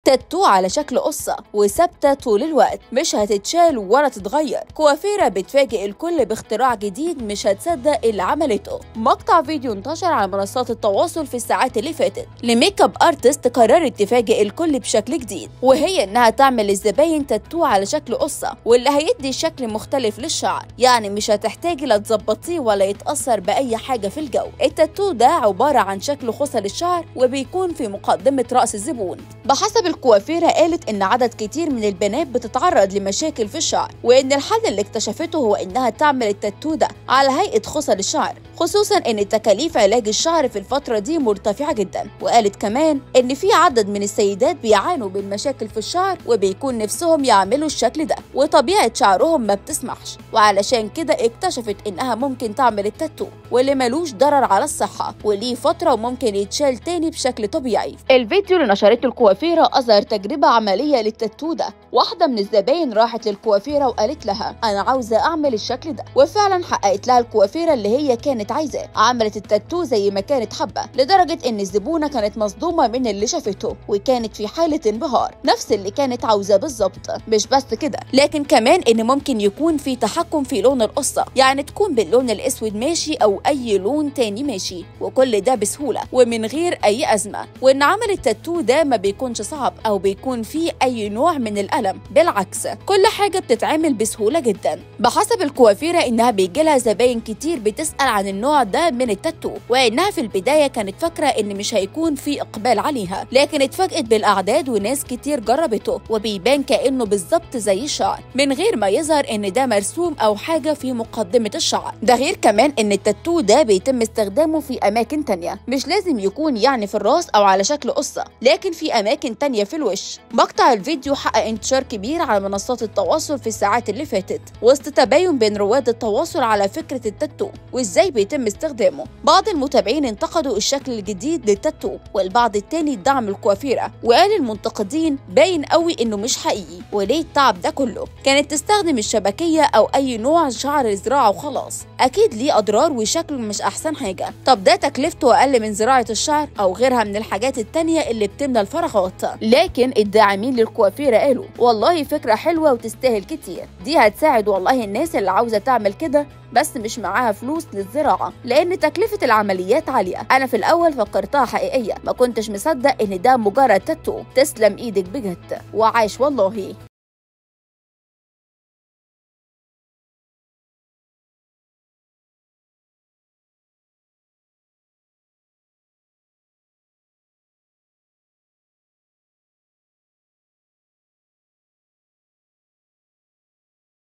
تاتو على شكل قصة وثابتة طول الوقت مش هتتشال ولا تتغير كوافيرة بتفاجئ الكل باختراع جديد مش هتصدق اللي عملته مقطع فيديو انتشر على منصات التواصل في الساعات اللي فاتت لميك اب ارتست قررت تفاجئ الكل بشكل جديد وهي انها تعمل للزباين تاتو على شكل قصة واللي هيدي شكل مختلف للشعر يعني مش هتحتاجي لا تظبطيه ولا يتأثر بأي حاجة في الجو التاتو ده عبارة عن شكل خصل الشعر وبيكون في مقدمة رأس الزبون بحسب الكوافيرة قالت إن عدد كتير من البنات بتتعرض لمشاكل في الشعر وإن الحل اللي اكتشفته هو إنها تعمل التاتو ده على هيئة خصل الشعر خصوصا ان تكاليف علاج الشعر في الفترة دي مرتفعة جدا وقالت كمان ان في عدد من السيدات بيعانوا من مشاكل في الشعر وبيكون نفسهم يعملوا الشكل ده وطبيعة شعرهم ما بتسمحش وعلشان كده اكتشفت انها ممكن تعمل التاتو واللي ملوش ضرر على الصحة وليه فترة وممكن يتشال تاني بشكل طبيعي الفيديو اللي نشرته الكوافيرة أظهر تجربة عملية للتاتو ده واحدة من الزباين راحت للكوافيرة وقالت لها أنا عاوزة أعمل الشكل ده وفعلا حققت لها الكوافيرة اللي هي كانت عايزاه عملت التاتو زي ما كانت حابة لدرجة إن الزبونة كانت مصدومة من اللي شافته وكانت في حالة انبهار نفس اللي كانت عاوزاه بالظبط مش بس كده لكن كمان إن ممكن يكون في تحكم في لون القصة يعني تكون باللون الأسود ماشي أو أي لون تاني ماشي وكل ده بسهولة ومن غير أي أزمة وإن عمل التاتو ده ما بيكونش صعب أو بيكون فيه أي نوع من الألم بالعكس كل حاجة بتتعمل بسهولة جدا بحسب الكوافيرة إنها بيجيلها زباين كتير بتسأل عن النوع ده من التاتو وإنها في البداية كانت فاكرة إن مش هيكون في إقبال عليها لكن اتفاجئت بالأعداد وناس كتير جربته وبيبان كأنه بالظبط زي الشعر من غير ما يظهر إن ده مرسوم أو حاجة في مقدمة الشعر ده غير كمان إن التاتو ده بيتم استخدامه في أماكن تانية مش لازم يكون يعني في الراس أو على شكل قصة لكن في أماكن تانية في الوش مقطع الفيديو حقق انتشار كبير على منصات التواصل في الساعات اللي فاتت وسط تباين بين رواد التواصل على فكرة التاتو وإزاي بيتم استخدامه بعض المتابعين انتقدوا الشكل الجديد للتاتو والبعض التاني دعم الكوافيرة وقال المنتقدين باين قوي إنه مش حقيقي وليه التعب ده كله كانت تستخدم الشبكية أو أي نوع شعر زراعة وخلاص أكيد ليه أضرار وشكله مش أحسن حاجة طب ده تكلفته أقل من زراعة الشعر أو غيرها من الحاجات التانية اللي بتملى الفراغات لكن الداعمين للكوافيرة قالوا والله فكرة حلوة وتستاهل كتير دي هتساعد والله الناس اللي عاوزة تعمل كده بس مش معاها فلوس للزراعة لأن تكلفة العمليات عالية أنا في الأول فكرتها حقيقية ما كنتش مصدق إن ده مجرد تاتو تسلم إيدك بجد وعاش والله